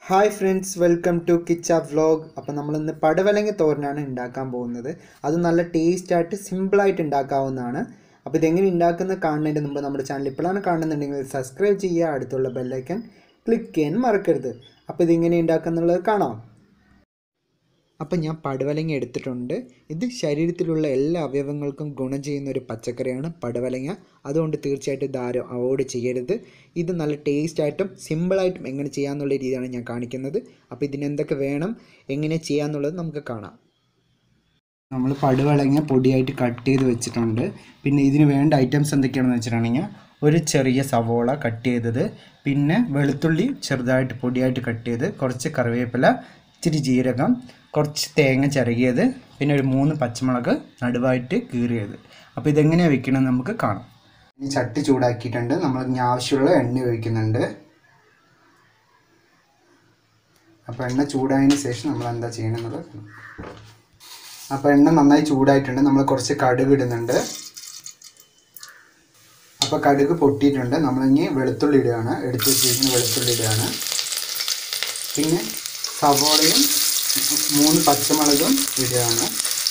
hi friends welcome to Kicha vlog അപ്പോൾ നമ്മളിന്ന് പടവലങ്ങ തോരനാണ് ഉണ്ടാക്കാൻ പോകുന്നത് അത് നല്ല ടേസ്റ്റ് ആയിട്ട് സിമ്പിളായിട്ട് ഉണ്ടാക്കാവുന്നതാണ് അപ്പോൾ ഇതെങ്ങനെ ഉണ്ടാക്കുന്നത് കാണുന്നതിന് മുമ്പ് നമ്മുടെ ചാനൽ ഇപ്പോഴാണ് കാണുന്നുണ്ടെങ്കിൽ സബ്സ്ക്രൈബ് ചെയ്യുക അടുത്തുള്ള ബെല്ലൈക്കൻ ക്ലിക്ക് ചെയ്യാൻ മറക്കരുത് അപ്പോൾ ഇതിങ്ങനെ ഉണ്ടാക്കുന്നുള്ളത് കാണാം അപ്പം ഞാൻ പടവലങ്ങ എടുത്തിട്ടുണ്ട് ഇത് ശരീരത്തിലുള്ള എല്ലാ അവയവങ്ങൾക്കും ഗുണം ചെയ്യുന്ന ഒരു പച്ചക്കറിയാണ് പടവലങ്ങ അതുകൊണ്ട് തീർച്ചയായിട്ടും ഇത് ആരും അവോയ്ഡ് ചെയ്യരുത് ഇത് നല്ല ടേസ്റ്റ് ആയിട്ടും സിമ്പിളായിട്ടും എങ്ങനെ ചെയ്യാമെന്നുള്ള രീതിയാണ് ഞാൻ കാണിക്കുന്നത് അപ്പോൾ ഇതിനെന്തൊക്കെ വേണം എങ്ങനെ ചെയ്യാമെന്നുള്ളത് നമുക്ക് കാണാം നമ്മൾ പടുവളങ്ങ പൊടിയായിട്ട് കട്ട് ചെയ്ത് വെച്ചിട്ടുണ്ട് പിന്നെ ഇതിന് വേണ്ട ഐറ്റംസ് എന്തൊക്കെയാണെന്ന് വെച്ചിട്ടുണ്ടെങ്കിൽ ഒരു ചെറിയ സവോള കട്ട് ചെയ്തത് പിന്നെ വെളുത്തുള്ളി ചെറുതായിട്ട് പൊടിയായിട്ട് കട്ട് ചെയ്ത് കുറച്ച് കറിവേപ്പില ഇച്ചിരി ജീരകം കുറച്ച് തേങ്ങ ചിരകിയത് പിന്നെ ഒരു മൂന്ന് പച്ചമുളക് നടുവായിട്ട് കീറിയത് അപ്പോൾ ഇതെങ്ങനെയാണ് വെക്കണമെന്ന് നമുക്ക് കാണാം ഇനി ചട്ടി ചൂടാക്കിയിട്ടുണ്ട് നമ്മൾ ഇനി ആവശ്യമുള്ള എണ്ണ ഒഴിക്കുന്നുണ്ട് അപ്പോൾ എണ്ണ ചൂടായതിന് ശേഷം നമ്മൾ എന്താ ചെയ്യണമെന്നുള്ളത് അപ്പോൾ എണ്ണ നന്നായി ചൂടായിട്ടുണ്ട് നമ്മൾ കുറച്ച് കടുക് ഇടുന്നുണ്ട് അപ്പോൾ കടുക് പൊട്ടിയിട്ടുണ്ട് നമ്മളിനി വെളുത്തുള്ളി ഇടുകയാണ് എടുത്ത് വെച്ചിരിക്കുന്ന വെളുത്തുള്ളി ഇടുകയാണ് പിന്നെ സവോളയും മൂന്ന് പച്ചമുളകും ഇടുകയാണ്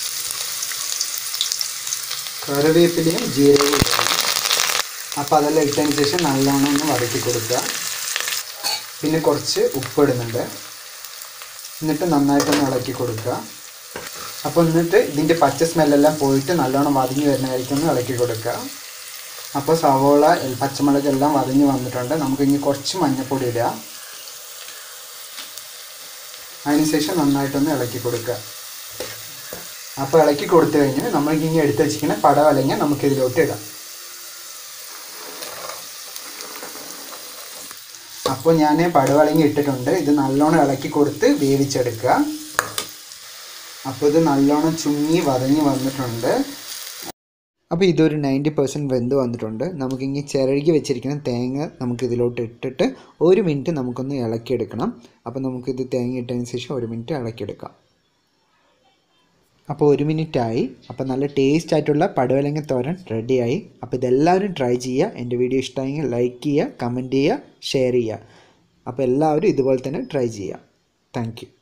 കറിവേപ്പിലയും ജീരകവും ഇടുകയാണ് അപ്പോൾ അതെല്ലാം ഇട്ടതിന് ശേഷം നല്ലോണം ഒന്ന് വഴറ്റി കൊടുക്കുക പിന്നെ കുറച്ച് ഉപ്പ് ഇടുന്നുണ്ട് എന്നിട്ട് നന്നായിട്ടൊന്ന് ഇളക്കി കൊടുക്കുക അപ്പോൾ എന്നിട്ട് ഇതിൻ്റെ പച്ച സ്മെല്ലെല്ലാം പോയിട്ട് നല്ലോണം വതിഞ്ഞ് വരുന്നതായിരിക്കും ഒന്ന് ഇളക്കി കൊടുക്കുക അപ്പോൾ സവോള പച്ചമുളക് എല്ലാം വതിഞ്ഞ് വന്നിട്ടുണ്ട് നമുക്ക് ഇനി കുറച്ച് മഞ്ഞൾപ്പൊടി ഇടുക അതിനുശേഷം നന്നായിട്ടൊന്ന് ഇളക്കി കൊടുക്കുക അപ്പോൾ ഇളക്കി കൊടുത്തു കഴിഞ്ഞ് നമ്മൾക്ക് ഇനി എടുത്ത് വെച്ചിരിക്കുന്ന പടവലങ്ങ നമുക്കിതിലോട്ട് ഇടാം അപ്പോൾ ഞാൻ പടവലങ്ങ ഇട്ടിട്ടുണ്ട് ഇത് നല്ലോണം ഇളക്കി കൊടുത്ത് വേവിച്ചെടുക്കുക അപ്പോൾ ഇത് നല്ലോണം ചുങ്ങി വതഞ്ഞ് വന്നിട്ടുണ്ട് അപ്പോൾ ഇതൊരു നയൻറ്റി പെർസെൻറ്റ് വെന്ത് വന്നിട്ടുണ്ട് നമുക്കിങ്ങനെ ചിരകി വെച്ചിരിക്കുന്ന തേങ്ങ നമുക്ക് ഇതിലോട്ട് ഇട്ടിട്ട് ഒരു മിനിറ്റ് നമുക്കൊന്ന് ഇളക്കിയെടുക്കണം അപ്പോൾ നമുക്കിത് തേങ്ങ ഇട്ടതിന് ശേഷം ഒരു മിനിറ്റ് ഇളക്കിയെടുക്കാം അപ്പോൾ ഒരു മിനിറ്റായി അപ്പോൾ നല്ല ടേസ്റ്റ് ആയിട്ടുള്ള പടുവലങ്ങ തോരൻ റെഡിയായി അപ്പോൾ ഇതെല്ലാവരും ട്രൈ ചെയ്യുക എൻ്റെ വീഡിയോ ഇഷ്ടമായെങ്കിൽ ലൈക്ക് ചെയ്യുക കമൻറ്റ് ചെയ്യുക ഷെയർ ചെയ്യുക അപ്പോൾ എല്ലാവരും ഇതുപോലെ തന്നെ ട്രൈ ചെയ്യുക താങ്ക്